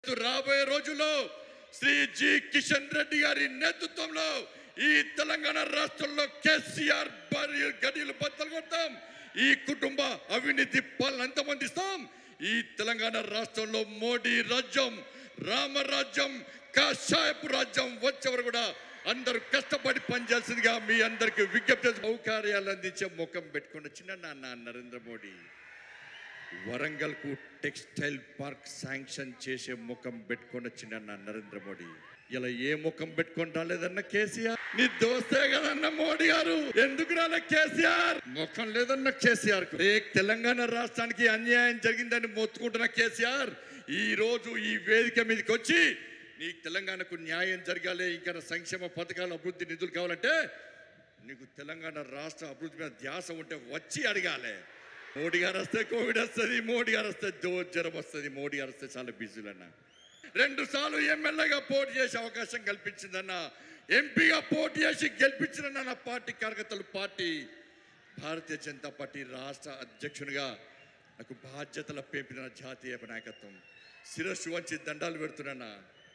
రాబోయే రోజుల్లో శ్రీ జి కిషన్ రెడ్డి గారి నేతృత్వంలో ఈ తెలంగాణ రాష్ట్రంలో కేసీఆర్ భార్య గడియలు బద్దలు కొడతాం ఈ కుటుంబ అవినీతి పాలన అంతమందిస్తాం ఈ తెలంగాణ రాష్ట్రంలో మోడీ రాజ్యం రామరాజ్యం కాషాయపు రాజ్యం వచ్చేవారు కూడా అందరూ కష్టపడి పనిచేయాల్సిందిగా మీ అందరికి విజ్ఞప్తి చేసి సౌకర్యాలు అందించే ముఖం పెట్టుకున్న చిన్న నాన్న నరేంద్ర మోడీ వరంగల్ కు టెక్స్టైల్ పార్క్ శాంక్షన్ చేసే ముఖం పెట్టుకొని వచ్చిండన్న నరేంద్ర మోడీ ఇలా ఏ ముఖం పెట్టుకొని రాలేదన్న కేసీఆర్ నీ దోస్తే కదన్న మోడీ గారు ఎందుకు రాలే కేసీఆర్ ముఖం లేదన్న కేసీఆర్ కు ఏ తెలంగాణ రాష్ట్రానికి అన్యాయం జరిగిందని మొత్తుకుంటున్న కేసీఆర్ ఈ రోజు ఈ వేదిక మీదకి వచ్చి నీ తెలంగాణకు న్యాయం జరగాలి ఇంకా సంక్షేమ పథకాల అభివృద్ధి నిధులు కావాలంటే నీకు తెలంగాణ రాష్ట్ర అభివృద్ధి మీద ధ్యాస ఉంటే వచ్చి అడగాలి మోడీ గారు వస్తే కోవిడ్ వస్తుంది మోడీ గారు వస్తే దో జ్వరం వస్తుంది మోడీ గారు వస్తే చాలా బిజీలు అన్న రెండు సార్లు ఎమ్మెల్యేగా పోటీ చేసే అవకాశం కల్పించిందన్న ఎంపీగా పోటీ చేసి గెలిపించిన నా పార్టీ కార్యకర్తలు పార్టీ భారతీయ జనతా పార్టీ రాష్ట్ర అధ్యక్షునిగా నాకు బాధ్యతలు పేపిన జాతీయ నాయకత్వం శిరస్సు వంచి దండాలు పెడుతున్నా